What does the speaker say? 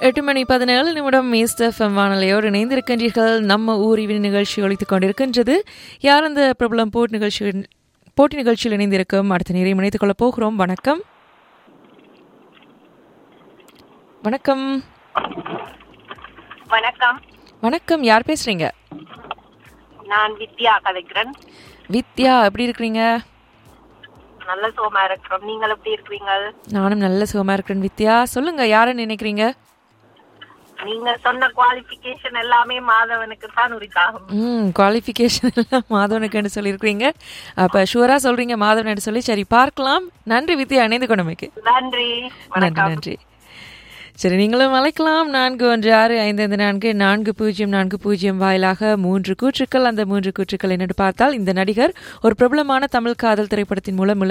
எட்டு மணி பதினேழு நிமிடம் ஈஸ்ட் எஃப்எம் வானொலியோடு இணைந்திருக்கின்றீர்கள் நம்ம ஊர் இவன் நிகழ்ச்சி ஒழித்துக் கொண்டிருக்கின்றது யார் அந்த பிரபலம் போட் நிகழ்ச்சி போட்டி நிகழ்ச்சியில் இணைந்திருக்கும் அடுத்த நேரம் இணைத்துக் கொள்ளப் போகிறோம் வணக்கம் வணக்கம் வணக்கம் வணக்கம் யார் பேசுறீங்க நான் வித்யா கதைக்கிறேன் வித்யா எப்படி இருக்கிறீங்க நல்ல சோமா இருக்கிறோம் நீங்கள் எப்படி இருக்கிறீங்க நானும் நல்ல சுகமா இருக்கிறேன் வித்யா சொல்லுங்க யாருன்னு நினைக்கிறீங்க நீங்க சொன்ன குவாலிபிகேஷன் எல்லாமே மாதவனுக்கு தான் உரித்தாகும் ம் குவாலிஃபிகேஷன் எல்லாம் மாதவனுக்குன்னு சொல்லியிருக்கிறீங்க அப்போ ஷுவராக சொல்கிறீங்க மாதவன் சொல்லி சரி பார்க்கலாம் நன்றி வித்யா இணைந்து கொண்டமைக்கு நன்றி நன்றி வணக்கம் நன்றி சரி நீங்களும் அழைக்கலாம் நான்கு ஒன்று ஆறு ஐந்து ஐந்து நான்கு நான்கு பூஜ்ஜியம் நான்கு பூஜ்ஜியம் வாயிலாக மூன்று கூற்றுக்கள் அந்த மூன்று கூற்றுக்கள் என்னென்னு பார்த்தால் இந்த நடிகர் ஒரு பிரபலமான தமிழ் காதல் திரைப்படத்தின் மூலம்